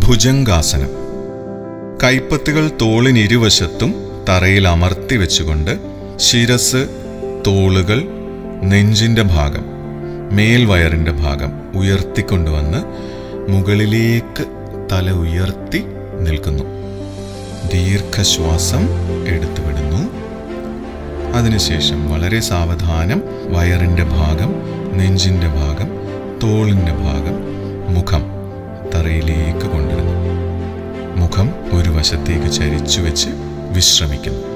ഭുജംഗാസനം കൈപ്പത്തുകൾ തോളിനിരുവശത്തും തറയിൽ അമർത്തി വെച്ചുകൊണ്ട് ശിരസ് തോളുകൾ നെഞ്ചിൻ്റെ ഭാഗം മേൽവയറിൻ്റെ ഭാഗം ഉയർത്തിക്കൊണ്ടുവന്ന് മുകളിലേക്ക് തല ഉയർത്തി നിൽക്കുന്നു ദീർഘശ്വാസം എടുത്തു വിടുന്നു അതിനുശേഷം വളരെ സാവധാനം വയറിൻ്റെ ഭാഗം നെഞ്ചിൻ്റെ ഭാഗം തോളിൻ്റെ ഭാഗം മുഖം തറയിലേക്ക് കൊണ്ടുവരുന്നു മുഖം ഒരു വശത്തേക്ക് ചരിച്ചു വെച്ച് വിശ്രമിക്കുന്നു